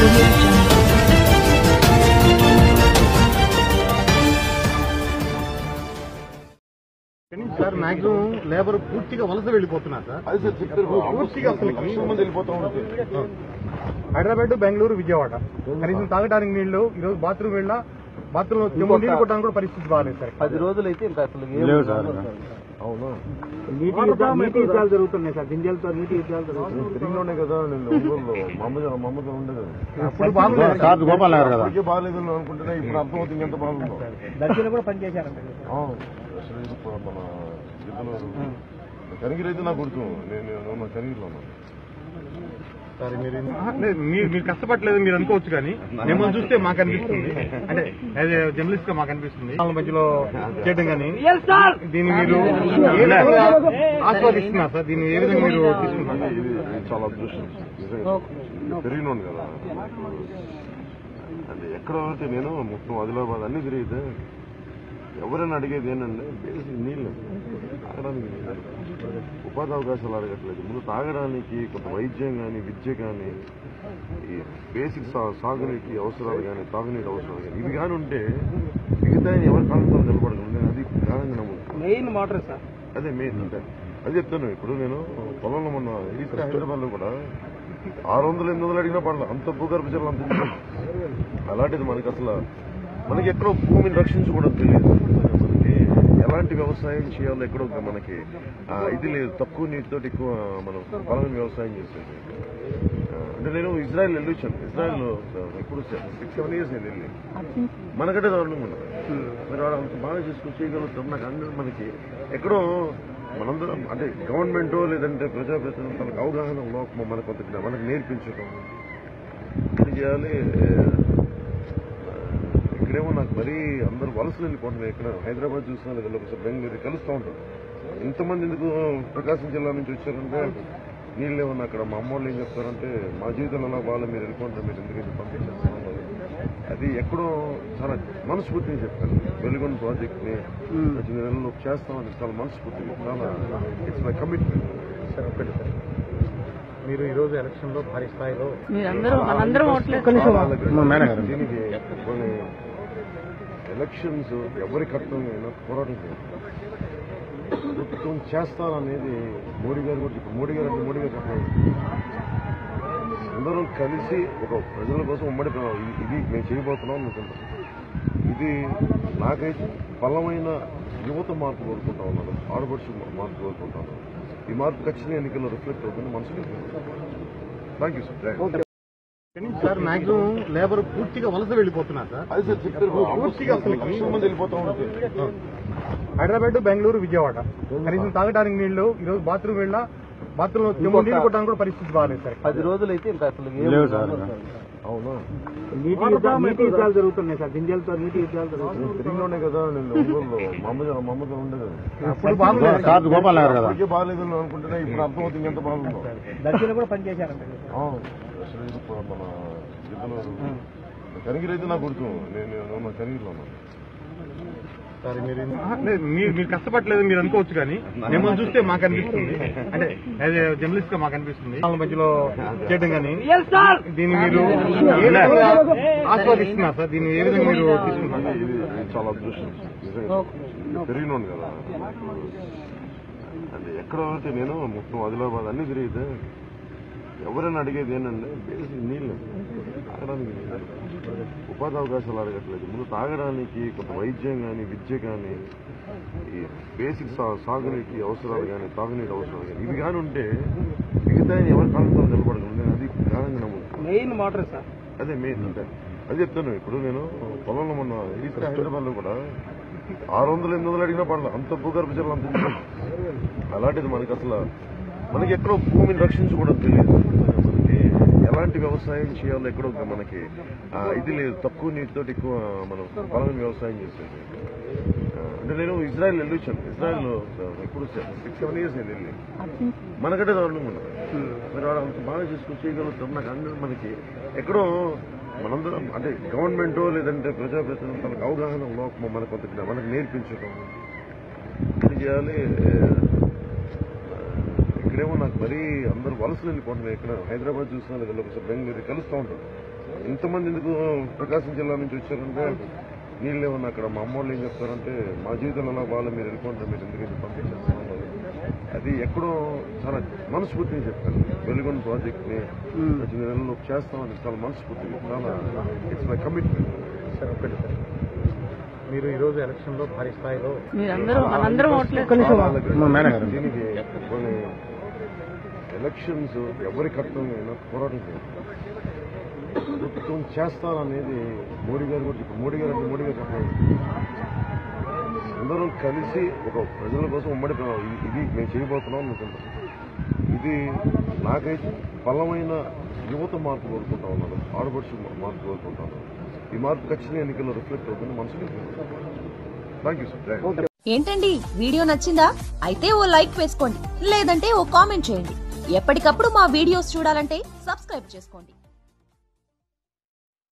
audio jungle. కానీ sir maximum labour పూర్తిగా వలస వెళ్ళిపోతున్నారు సార్ అది సార్ చెప్పారు పూర్తిగా అసలు లక్షల మంది వెళ్ళిపోతా ఉంటుంది హైదరాబాద్ బెంగళూరు విజయవాడ కనీసం తాగడానికి నీళ్లు ఈ రోజు బాత్రూమ్ వెళ్ళా బాత్రూమ్ లో చెంబు నీళ్లు కొట్టడానికి కూడా పరిస్థితి బాగాలేదు సార్ పది రోజులు అయితే ఇంకా అసలు ఏం లేవు సార్. అవునా నీటి యుద్ధాలు నీటి యుద్ధాలు జరుగుతున్నాయి సార్ గింజలతో నీటి యుద్ధాలు జరుగుతున్నాయి నేను తిరిగిలోనే కదా నేను ఒంగోలులో మా అమ్మ మా అమ్మతో ఉండేది అప్పుడు బాగుంది సార్ గోపాల్ నగర్ కదా ఇప్పటికే బాగాలేదు అని అనుకుంటున్నా ఇప్పుడు అర్థమవుతుంది ఎంత బాగుందో దక్షిణ కూడా పనిచేశారంట ఆ, అసలు ఇది ప- మన గిద్దలూరు కనిగిరి అయితే నాకు గుర్తు నేను నేను నా కనిగిరిలో ఉన్నాను సార్ మీరు ఆహా, లేదు, మీరు మీరు కష్టపడలేదు మీరు అనుకోవచ్చు కానీ మిమ్మల్ని చూస్తే మాకు అనిపిస్తుంది అంటే యాజ్ జర్నలిస్ట్ గా మాకు అనిపిస్తుంది వాళ్ళ మధ్యలో చేయడం కానీ దీన్ని మీరు ఏ విధంగా ఆస్వాదిస్తున్నారు సార్ దీన్ని ఏ విధంగా మీరు తీసుకుంటున్నారు ఇది ఇది చాలా అదృష్టం నిజంగా తిరిగినోడు కదా అంటే ఎక్కడ అంటే నేను మొత్తం ఆదిలాబాద్ అన్ని తిరిగితే ఎవరైనా అడిగేది ఏంటంటే బేసిక్ నీళ్ళు తాగడానికి నీళ్ళు. ఉపాధి అవకాశాలు అడగట్లేదు ముందు తాగడానికి కొంత వైద్యం కానీ విద్య కానీ ఈ బేసిక్ సా- సాగునీటి అవసరాలు కానీ తాగునీటి అవసరాలు కానీ ఇవి కానీ ఉంటే మిగతా ఎవరి కాలంతో నిలబడగలను నేను అది కారణంగా నమ్ముతాను మెయిన్ మోటార్ సార్ అదే మెయిన్ అంటే అది చెప్తాను ఇప్పుడు నేను పొలంలో మొన్న ఈస్ట్ హైదరాబాద్ లో కూడా ఆరు వందలు ఎనిమిది వందలు అడిగినా పడలేదు అంత భూగర్భ జలం అంత ఉంది. అలాంటిది మనకి అసలు మనకి ఎక్కడో భూమిని రక్షించుకోవడం తెలియదు మనకి ఎలాంటి వ్యవసాయం చేయాలో ఎక్కడో ఒక మనకి ఆ, ఇది లేదు తక్కువ నీటితో ఎక్కువ మనం పొలం వ్యవసాయం చేసేది ఆ, అంటే నేను ఇజ్రాయెల్ వెళ్ళొచ్చాను ఇజ్రాయెల్ ఇప్పుడు సిక్స్ సెవెన్ ఇయర్స్ నేను వెళ్ళి మనకంటే దారుణంగా ఉండదు మరి వాడు అంత బాగా చేసుకుని చేయగలుగుతారు నాకు అందరూ మనకి ఎక్కడో మనందరం అంటే గవర్నమెంట్ లేదంటే ప్రజాప్రతినిధులు తనకు అవగాహన లోపం మనకు కొంత మనకు నేర్పించడం ఇది చేయాలి ఆ, ఇక్కడేమో నాకు మరీ అందరూ వలసలు వెళ్ళిపోతున్నారు ఇక్కడ హైదరాబాద్ చూసినా లేదా ఒకసారి బెంగళూరు కలుస్తూ ఉంటారు ఇంతమంది ఎందుకు ప్రకాశం జిల్లా నుంచి వచ్చారంటే నీళ్ళు ఏమన్నా అక్కడ మా అమ్మ వాళ్ళు ఏం చెప్తారంటే మా జీవితంలో ఎలా బాగా మీరు వెళ్ళిపోతారు మీరు ఎందుకు ఇది పంపించేస్తున్నారు అది ఎక్కడో చాలా మనస్ఫూర్తిగా చెప్పాను వెలుగొండ ప్రాజెక్ట్ ని వచ్చి నెలలో చేస్తామని చాలా మనస్ఫూర్తిగా చాలా ఇట్స్ మై కమిట్మెంట్ సార్ ఒక్కటి సార్ మీరు ఈ రోజు ఎలక్షన్ లో భారీ స్థాయిలో మీరందరూ మనందరం ఓట్లేదు దీనికి కొన్ని ఎలక్షన్స్ ఎవరి కర్తవ్యమైనా పోరాటం చేయాలి ప్రభుత్వం చేస్తారనేది మోడీ గారు కూడా చెప్పారు మోడీ గారు అంటే మోడీ గారు చెప్పారు అందరం కలిసి ఒక ప్రజల కోసం ఉమ్మడి ప్ర- ఇది- ఇది మేము చేయబోతున్నాం అనుకుంటాం ఇది నాకైతే బలమైన యువత మార్పు కోరుకుంటా ఉన్నాను ఆడపడుచు మార్పు కోరుకుంటాను ఈ మార్పు ఖచ్చితంగా ఎన్నికల్లో రిఫ్లెక్ట్ అవుతుంది మనసులో థ్యాంక్ యూ సార్ కానీ సార్ మాక్సిమం లేబర్ పూర్తిగా వలస వెళ్ళిపోతున్నారు సార్ అది సార్ చెప్పారు పూర్తిగా అసలు లక్షల మంది వెళ్ళిపోతా ఉంటుంది హైదరాబాద్ బెంగళూరు విజయవాడ కనీసం తాగడానికి నీళ్లు ఈ రోజు బాత్రూమ్ వెళ్ళా బాత్రూమ్ లో చెంబు నీళ్లు కొట్టడానికి కూడా పరిస్థితి బాగాలేదు సార్ పది రోజులు అయితే ఇంకా అసలు ఏం లేవు సార్. అవునా నీటి యుద్ధాలు నీటి యుద్ధాలు జరుగుతున్నాయి సార్ గింజలతో నీటి యుద్ధాలు జరుగుతున్నాయి నేను తిరిగిలోనే కదా నేను ఒంగోలులో మా అమ్మ మా అమ్మతో ఉండేది అప్పుడు బాగుంది సార్ గోపాల్ నగర్ కదా ఇప్పటికే బాగాలేదు అని అనుకుంటున్నా ఇప్పుడు అర్థమవుతుంది ఎంత బాగుందో దక్షిణ కూడా పనిచేశారంట ఆ, అసలు ఇది ప- మన గిద్దలూరు కనిగిరి అయితే నాకు గుర్తు నేను నేను నా కనిగిరిలో ఉన్నాను సార్ మీరు ఆహా, లేదు, మీరు మీరు కష్టపడలేదు మీరు అనుకోవచ్చు కానీ మిమ్మల్ని చూస్తే మాకు అనిపిస్తుంది అంటే యాజ్ జర్నలిస్ట్ గా మాకు అనిపిస్తుంది వాళ్ళ మధ్యలో చేయడం కానీ దీన్ని మీరు ఏ విధంగా ఆస్వాదిస్తున్నారు సార్ దీన్ని ఏ విధంగా మీరు తీసుకుంటున్నారు ఇది ఇది చాలా అదృష్టం నిజంగా తిరిగినోడు కదా అంటే ఎక్కడ అంటే నేను మొత్తం ఆదిలాబాద్ అన్ని తిరిగితే ఎవరైనా అడిగేది ఏంటంటే బేసిక్ నీళ్ళు తాగడానికి నీళ్ళు. ఉపాధి అవకాశాలు అడగట్లేదు ముందు తాగడానికి కొంత వైద్యం కానీ విద్య కానీ ఈ బేసిక్ సా- సాగునీటి అవసరాలు కానీ తాగునీటి అవసరాలు కానీ ఇవి కానీ ఉంటే మిగతా ఎవరి కాలంతో నిలబడగలను నేను అది కారణంగా నమ్ముతాను మెయిన్ మోటార్ సార్ అదే మెయిన్ అంటే అది చెప్తాను ఇప్పుడు నేను పొలంలో మొన్న ఈస్ట్ హైదరాబాద్ లో కూడా ఆరు వందలు ఎనిమిది వందలు అడిగినా పడలేదు అంత భూగర్భ జలం అంత ఉంది. అలాంటిది మనకి అసలు మనకి ఎక్కడో భూమిని రక్షించుకోవడం తెలియదు మనకి ఎలాంటి వ్యవసాయం చేయాలో ఎక్కడో ఒక మనకి ఆ, ఇది లేదు తక్కువ నీటితో ఎక్కువ మనం పొలం వ్యవసాయం చేసేది ఆ, అంటే నేను ఇజ్రాయెల్ వెళ్ళొచ్చాను ఇజ్రాయెల్ ఇప్పుడు సిక్స్ సెవెన్ ఇయర్స్ నేను వెళ్ళి మనకంటే దారుణంగా ఉండదు మరి వాడు అంత బాగా చేసుకుని చేయగలుగుతారు నాకు అందరూ మనకి ఎక్కడో మనందరం అంటే గవర్నమెంట్ లేదంటే ప్రజాప్రతినిధులు తనకు అవగాహన లోపం మనకు కొంత మనకు నేర్పించడం ఇది చేయాలి ఆ, ఇక్కడ ఇక్కడేమో నాకు మరీ అందరు వలసలు వెళ్ళిపోతున్నాయి ఇక్కడ హైదరాబాద్ చూసినా లేదా ఒకసారి బెంగళూరు కలుస్తూ ఉంటారు ఇంతమంది ఎందుకు ప్రకాశం జిల్లా నుంచి వచ్చారంటే నీళ్ళు ఏమన్నా అక్కడ మా అమ్మ వాళ్ళు ఏం చెప్తారంటే మా జీవితంలో అలా వాళ్ళు మీరు వెళ్ళిపోంటారు మీరు ఎందుకు ఇది పంపించేస్తాం అది ఎక్కడో చాలా మనస్ఫూర్తిగా చెప్పాను వెలుగొండ ప్రాజెక్ట్ ని వచ్చిన నెలలో చేస్తామని చాలా మనస్ఫూర్తిగా చాలా ఇట్స్ మై కమిట్మెంట్ సార్ ఒక్కటి సార్ మీరు ఈ రోజు ఎలక్షన్ లో భారీ స్థాయిలో మీరందరూ మనందరం ఓట్లేదు దీనికి కొన్ని ఎలక్షన్స్ ఎవరి కర్తవ్యమైనా పోరాటం చేయాలి ప్రభుత్వం చేస్తాననేది మోడీ గారు కూడా చెప్పారు మోడీ గారు అంటే మోడీ గారు చెప్పారు అందరం కలిసి ఒక ప్రజల కోసం ఉమ్మడి ప్ర- ఇది- ఇది మేము చేయబోతున్నాం అనుకుంటాం ఇది నాకైతే బలమైన యువత మార్పు కోరుకుంటా ఉన్నాను ఆడపడుచు మార్పు కోరుకుంటా ఉన్నాను ఈ మార్పు ఖచ్చితంగా ఎన్నికల్లో రిఫ్లెక్ట్ అవుతుంది మనసుకి థ్యాంక్ యూ సార్ ఏంటండి వీడియో నచ్చిందా అయితే ఓ లైక్ వేసుకోండి లేదంటే ఓ కామెంట్ చేయండి ఎప్పటికప్పుడు మా వీడియోస్ చూడాలంటే సబ్స్క్రైబ్ చేసుకోండి